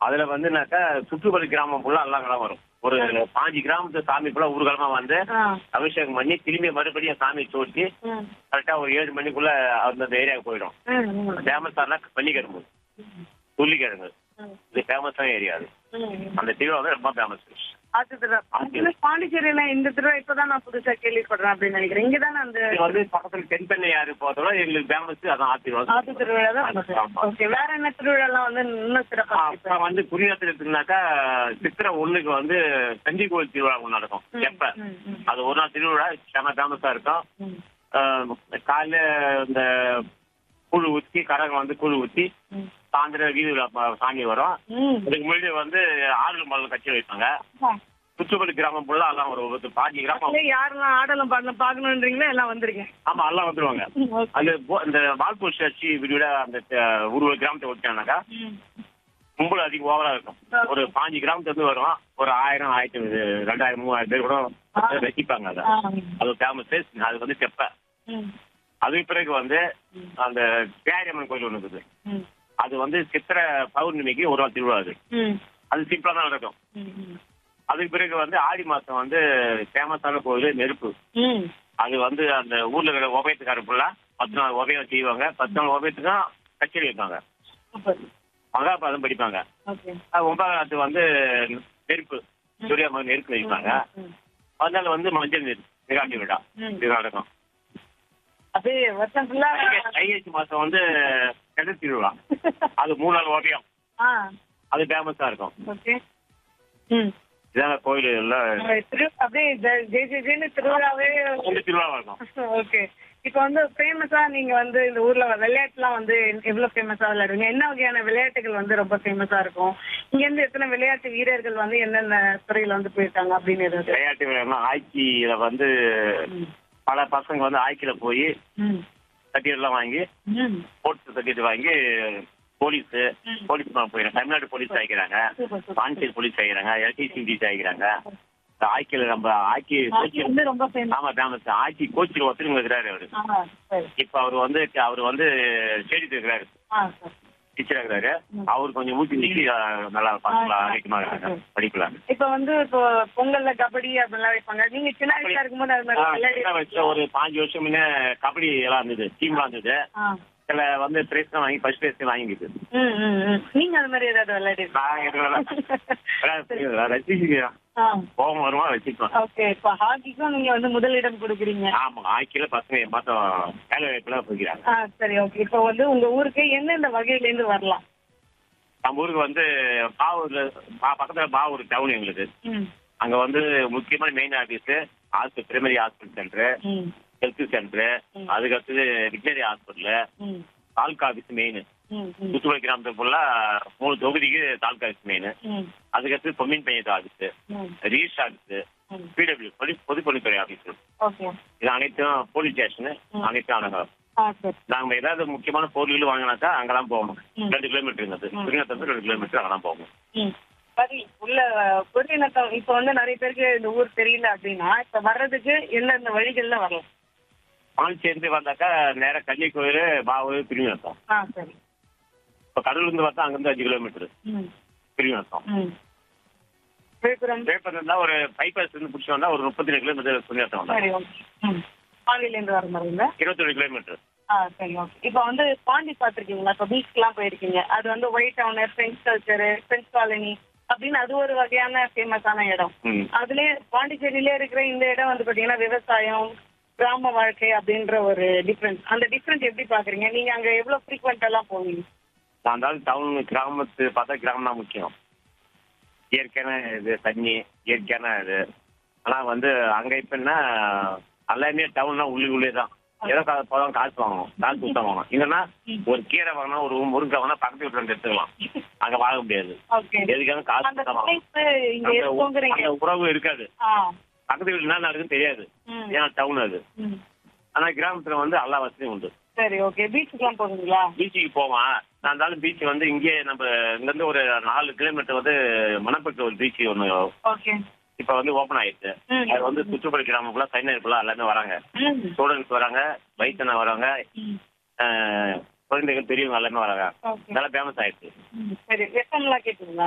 அதுல வந்துனாக்கா சுற்றுப்புற கிராமம் ஃபுல்லா எல்லாம் கிராமம் வரும் ஒரு பாஞ்சு கிராமத்து சாமி ஃபுல்லா ஊர்வலமா வந்து ஆ. அபிஷேகம் பண்ணி திரும்பி மறுபடியும் சாமி சோட்டி ம். கரெக்டா ஒரு ஏழு மணிக்குள்ள அந்த ஏரியாவுக்கு போயிடும் ம், ம். ஃபேமஸ் ஆனா பள்ளிக்கிழங்கு துள்ளிக்கிழங்கு ம். இது ஃபேமஸான ஏரியா அது ம். அந்த திருவிழா வந்து ரொம்ப ஃபேமஸ் ஆத்து திருவிழா ஆக்சுவலி பாண்டிச்சேரியில இந்த திருவிழா இப்பதான் நான் புதுசா கேள்விப்படுறேன் அப்படின்னு நினைக்கிறேன் இங்கதானே அந்த இது வந்து பக்கத்துல தென்பெண்ணை யாரு போறதோட எங்களுக்கு ஃபேமஸ் அதான் ஆத்திரம் ஆத்து திருவிழா தான் ஓகே வேற என்ன திருவிழா எல்லாம் வந்து இன்னும் சிறப்பா அப்புறம் வந்து குறியாத்துல எடுத்துனாக்கா சித்திரை ஒண்ணுக்கு வந்து தஞ்சை கோயில் திருவிழா ஒண்ணு நடக்கும் ம், எப்ப ம், ம். அது ஒரு நாள் திருவிழா செம ஃபேமஸா இருக்கும் ம். ஆஹ் காலைல இந்த கூழ் ஊத்தி கரகம் வந்து கூழ் ஊத்தி ம். சாயந்தரம் வீதியில ப- சாமி வரும் ம். அதுக்கு முன்னாடி வந்து ஆறு மலம் கட்சி வைப்பாங்க ஆ. சுற்றுப்பள்ளி கிராமம் ஃபுல்லா எல்லாம் ஒரு ஒரு பாஞ்சு கிராமம் actually யாரெல்லாம் ஆடலும் பாடலும் பார்க்கணுன்றீங்களோ எல்லாம் வந்திருக்கேன் ஆமா எல்லாம் வந்துருவாங்க ம், okay. அந்த போ- இந்த வால்பூர் சர்ச்சி விட அந்த அஹ், ஒரு ஒரு கிராமத்தை விட்டானாக்கா ம். கும்பல் அதிகம் ஓவரா இருக்கும் ஒரு பாஞ்சு கிராமத்துல இருந்து வரும் ஒரு ஆயிரம் ஆயிரத்தி ஐநூறு, ரெண்டாயிரம் மூவாயிரம் பேர் கூட வச்சிப்பாங்க அதை ஆ. அது ஃபேமஸ் அது வந்து செப்ப ம். அதுக்கு பிறகு வந்து அந்த பேரியம்மன் கோயில் ஒன்று இருக்குது ம். அது வந்து சித்திரை பௌர்ணமிக்கு ஒரு நாள் திருவிழா அது ம். அது சிம்பிளா தான் நடக்கும் ம். ம். அதுக்கு பிறகு வந்து ஆடி மாசம் வந்து ஃபேமஸான கோயில் நெருப்பு ம். அது வந்து அந்த ஊர்ல இருக்கிற உபயத்துக்காரர் ஃபுல்லா பத்து நாள் உபயம் செய்வாங்க பத்து நாள் உபயத்துக்கும் கச்சேரி வைப்பாங்க Super. மகாபாரதம் படிப்பாங்க Okay. அது ஒன்பதாம் வந்து நெருப்பு சூர்யா மகன் நெருப்பு வைப்பாங்க ம். அதனால வந்து மஞ்சள் நீர் நிகாட்டி விழா ம். இது நடக்கும் அப்படியே வருஷம் ஃபுல்லா ஐஎஸ்சி மாசம் வந்து கிணறு திருவிழா அது மூணு நாள் ஓவியம் ஆ அது ஃபேமஸா இருக்கும் ஓகே ம் இதான கோயில் எல்லாம் திரு அப்படியே ஜெ- ஜெய ஜெய ஜெயன்னு திருவிழாவே வந்து திருவிழா இருக்கும் ஓகே இப்போ வந்து ஃபேமஸா நீங்க வந்து இந்த ஊர்ல விளையாட்டுலாம் வந்து எவ்வளவு ஃபேமஸா விளையாடுவீங்க என்ன வகையான விளையாட்டுகள் வந்து ரொம்ப ஃபேமஸா இருக்கும் இங்க இருந்து எத்தனை விளையாட்டு வீரர்கள் வந்து என்னென்ன துறையில வந்து போயிருக்காங்க அப்படின்னு எதாவது விளையாட்டு விளையாடுனா ஹாக்கியில வந்து பல பசங்க வந்து ஹாக்கில போய் ம் சர்டிஃபிகேட் எல்லாம் வாங்கி ம் ஸ்போர்ட்ஸ் சர்டிஃபிகேட் வாங்கி போலீஸ் ம். போலீஸ் போயிடும் தமிழ்நாடு போலீஸ் ஆகிக்கிறாங்க சூப்பர் சூப்பர் பாண்டிச்சேரி போலீஸ் ஆகிக்கிறாங்க எல்டிசி ஆகிக்கிறாங்க இந்த ஹாக்கில நம்ம ஹாக்கி ஹாக்கி வந்து ரொம்ப ஃபேமஸ் ஆமா ஃபேமஸ் ஹாக்கி கோச்சில் ஒருத்தர் இருக்கிறாரு அவரு ஆ சரி இப்ப அவர் வந்து அவர் வந்து ஸ்டேடியத்தில் இருக்கிறாரு ஆ சரி டீச்சரா இருக்கிறாரு ம். அவர் கொஞ்சம் ஊட்டி நிக்கி நல்லா பசங்களா ஆரோக்கியமா இருக்காங்க படிப்புல இப்ப வந்து இப்போ பொங்கல்ல கபடி அப்படிலாம் வைப்பாங்க நீங்க சின்ன வயசா இருக்கும்போது அது மாதிரி ஆ, விளையாடி சின்ன வயசுல ஒரு பாஞ்சு வருஷம் முன்ன கபடி எல்லாம் இருந்தது டீம்லாம் இருந்தது ஆ. சில வந்து பிரைஸ் வாங்கி ஃபர்ஸ்ட் பிரைஸ் வாங்கிக்கிது ம், ம், ம். நீங்க அது மாதிரி ஏதாவது விளையாடி நான் எதுவும் ரசிக்கிறேன் ஆ கோபம் வருமா வச்சுக்கலாம் ஓகே இப்ப ஹாக்கிக்கும் நீங்க வந்து முதலிடம் கொடுக்குறீங்க ஆமா ஆக்கில பசங்க பார்த்தோம் வேலை வாய்ப்புலாம் போய்க்கிறாங்க ஆ சரி ஓகே இப்போ வந்து உங்க ஊருக்கு எந்தெந்த வகையில இருந்து வரலாம் நம்ம ஊருக்கு வந்து பாவூர்ல பா- பக்கத்துல பாவூர் டவுன் எங்களுக்கு ம் அங்க வந்து முக்கியமான main office hospital primary hospital center ம் ஹெல்த் சென்டர் ம். அதுக்கடுத்தது விக்டரி ஹாஸ்பிட்டல் ம் தாலுக்கா ஆபீஸ் மெயின் ம் ம் தூத்துக்குடி கிராமத்துக்கு ஃபுல்லா மூணு தொகுதிக்கு தாலுக்கா ஆபீஸ் மெயின் ம் அதுக்கடுத்து பொம்மின் பஞ்சாயத்து ஆபீஸ் ம் ரீஸ் ஆபீஸ் ம் பிடபிள்யூ போலீஸ் பொதுப்பணித்துறை ஆபீஸ் ஓகே இது அனைத்தும் போலீஸ் ஸ்டேஷன் ம். அனைத்தும் அடங்கும் ஆ சரி நாங்க ஏதாவது முக்கியமான பொருள்கள் வாங்கினாக்கா அங்கெல்லாம் போகணும் ம். ரெண்டு கிலோமீட்டர் அது ம். திருநெல்வேலி ரெண்டு கிலோமீட்டர் அங்கெல்லாம் போகணும் ம் சரி உள்ள பொதுநத்தம் இப்போ வந்து நிறைய பேருக்கு இந்த ஊர் தெரியல அப்படின்னா இப்ப வர்றதுக்கு எந்தெந்த வழிகள்ல வரலாம் பாண்டிச்சேரி வந்தாக்கா நேரா கன்னிக்கோயில் பாவூர் திருநெல்வேலி ஆ சரி இப்போ கடலூர்ல இருந்து பார்த்தா அங்கிருந்து அஞ்சு கிலோமீட்டர் ம் திருநெல்வேலி ம் விழுப்புரம் விழுப்புரம் இருந்தா ஒரு பைபாஸ் இருந்து பிடிச்சி வந்தா ஒரு முப்பத்தி ரெண்டு கிலோமீட்டர் திருநெல்வேலி வந்தா சரி ஓகே ம் பாண்டியிலேருந்து வர மாதிரிங்களா இருபத்தொரு கிலோமீட்டர் ஆ சரி ஓகே இப்போ வந்து பாண்டி பார்த்துருக்கீங்களா இப்போ பீச்க்கெலாம் போயிருக்கீங்க அது வந்து white town friends culture friends colony அப்படின்னு அது ஒரு வகையான ஃபேமஸான இடம் ம் அதுலேயே பாண்டிச்சேரியிலே இருக்கிற இந்த இடம் வந்து பார்த்தீங்கன்னா விவசாயம் கிராம வாழ்க்கை அப்படின்ற ஒரு டிஃப்ரென்ஸ் அந்த டிஃப்ரென்ஸ் எப்படி பார்க்குறீங்க நீங்கள் அங்கே எவ்வளோ ஃப்ரீக்வெண்ட்டெல்லாம் போவீங்க நான் இருந்தாலும் டவுன் கிராமத்து பார்த்தா கிராமம் தான் முக்கியம் இயற்கையான இது தண்ணி இயற்கையான இது ஆனா வந்து அங்க இப்ப எல்லாமே டவுன்னா உள்ளுக்குள்ளே தான் ஏதோ கா- போதும் காசு வாங்கணும் காசு கொடுத்தா வாங்கணும் இல்லைன்னா ஒரு கீரை வாங்கினா ஒரு முருங்கை வாங்கினா பக்கத்து வீட்டுல இருந்து எடுத்துக்கலாம் அங்க வாங்க முடியாது ஓகே எதுக்காக காசு அந்த கொடுத்தா வாங்கணும் பிளேஸ் இங்கே அந்த உ- இருக்கோங்கிறீங்க அந்த உறவு இருக்காது ஆ பக்கத்து வீட்டுல என்ன நடக்குதுன்னு தெரியாது ம் ஏன்னா டவுன் அது ம் ஆனா கிராமத்துல வந்து எல்லா வசதியும் உண்டு சரி ஓகே பீச்சுக்கெலாம் போவீங்களா பீச்சுக்கு போவான் நான் இருந்தாலும் பீச் வந்து இங்கே நம்ம இங்க இருந்து ஒரு நாலு கிலோமீட்டர் வந்து மணப்பட்டு ஒரு பீச் ஒன்று ஓகே இப்ப வந்து ஓபன் ஆயிடுச்சு ம். அது வந்து சுற்றுப்புற கிராமம் ஃபுல்லா சைனர் ஃபுல்லா எல்லாமே வராங்க ம் ஸ்டூடெண்ட்ஸ் வராங்க வயசான வராங்க ம் அஹ், குழந்தைகள் பெரியவங்க எல்லாமே வராங்க ஓகே நல்லா ஃபேமஸ் ஆயிடுச்சு ம் சரி எஃப்எம்லாம் கேட்குங்களா